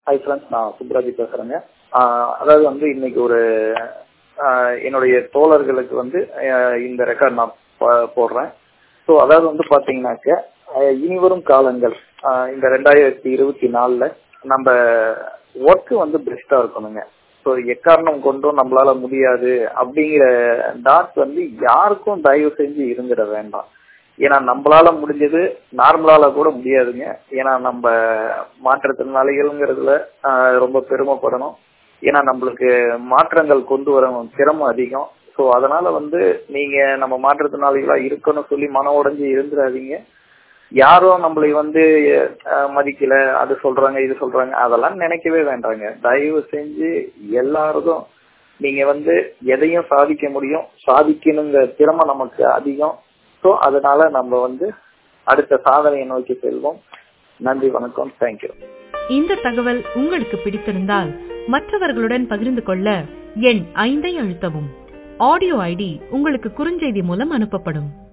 hi friends நான் சுப்ராஜி பேசுறேங்க ஆஹ் அதாவது வந்து இன்னைக்கு ஒரு ஆஹ் என்னுடைய தோழர்களுக்கு வந்து ஆஹ் இந்த ரெக்கார்ட் நான் ப- போடுறேன் ஸோ அதாவது வந்து பாத்தீங்கன்னாக்க ஆஹ் இனிவரும் காலங்கள் ஆஹ் இந்த ரெண்டாயிரத்தி இருபத்தி நாலுல நம்ம ஒர்க் வந்து பெஸ்டா இருக்கணுங்க ஸோ எக்காரணம் கொண்டும் நம்மளால முடியாது அப்படிங்கிற டாட் வந்து யாருக்கும் தயவு செஞ்சு இருந்துட வேண்டாம் ஏன்னா நம்மளால முடிஞ்சது நார்மலால கூட முடியாதுங்க ஏன்னா நம்ம மாற்றுத்திறனாளிகள்ங்கிறதுல ஆஹ் ரொம்ப பெருமைப்படணும் ஏன்னா நம்மளுக்கு மாற்றங்கள் கொண்டு வர சிரமம் அதிகம் ஸோ அதனால வந்து நீங்க நம்ம மாற்றுத்திறனாளிகளா இருக்கணும் சொல்லி மன உடைஞ்சு இருந்துடாதீங்க யாரும் நம்மளை வந்து அஹ், மதிக்கல அது சொல்றாங்க இது சொல்றாங்க அதெல்லாம் நினைக்கவே வேண்டாங்க தயவு செஞ்சு எல்லாருக்கும் நீங்க வந்து எதையும் சாதிக்க முடியும் சாதிக்கணுங்கிற திறமை நமக்கு அதிகம் ஸோ அதனால நம்ம வந்து அடுத்த சாதனையை நோக்கி செல்வோம் நன்றி வணக்கம் தேங்க்யூ இந்த தகவல் உங்களுக்கு பிடித்திருந்தால் மற்றவர்களுடன் பகிர்ந்து கொள்ள எண் ஐந்தை அழுத்தவும் ஆடியோ ஐடி உங்களுக்கு குறுஞ்செய்தி மூலம் அனுப்பப்படும்